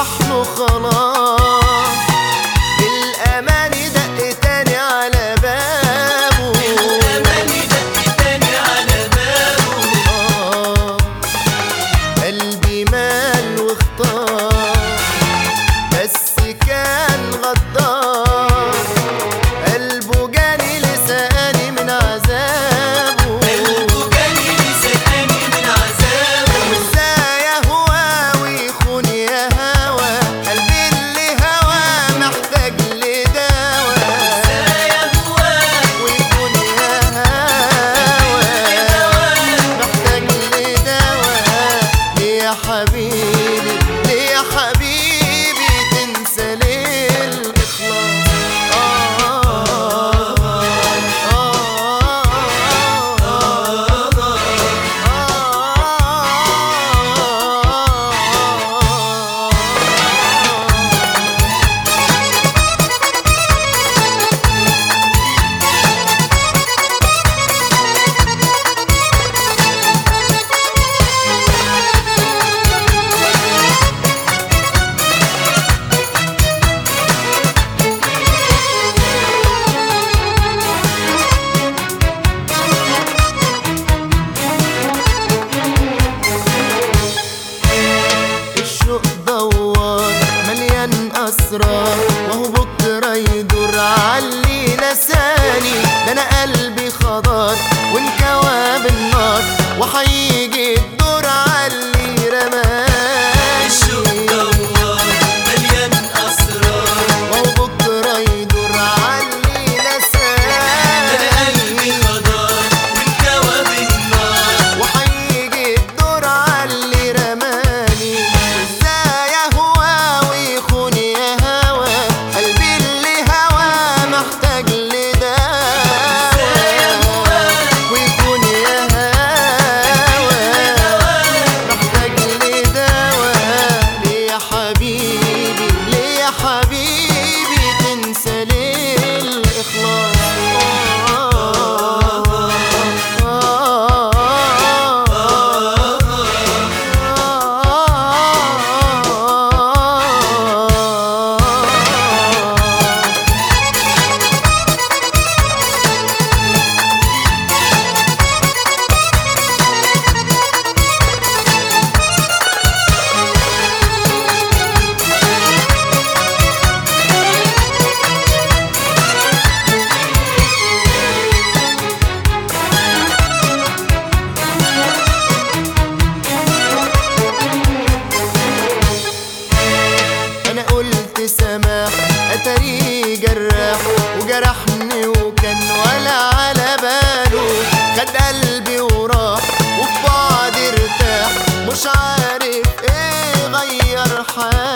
راح له خلاص الأماني دق تاني على بابه الأماني دق تاني على بابه آه قلبي مال واختار بس كان غدار قلبه جاني لساني من عذابه قلبه جاني لساني من عذابه وازاي اهوى ويخون يا هوى قلبي اللي هوى محتاج لدواء ازاي اهواك ويخون يا هوى محتاج لدواء ليه يا حبيبي ليه يا حبيبي تنسى ليه الإخلاص آه الشوق دوار مليان اسرار وهو بكره يدور علي نساني ده انا قلبي خضار وانكوى بالنار وهيجي الدور علي الشوق رماني دوار مليان اسرار وهو بكره يدور علي انا قلبي نساني خضار والجوا بالنار وهيجي الدور علي رماني ازاي اهوى ويخون يا هوى قلبي اللي هوى محتاج لدواء ويكون يا هوى محتاج لدواء ليه يا حبيبي ليه يا حبيبي تنسى ليه الإخلاص انا قلت سماح اتاري جراح وجرحني وكان ولا على باله خد قلبي وراح وفي بعض ارتاح مش عارف ايه غير حاله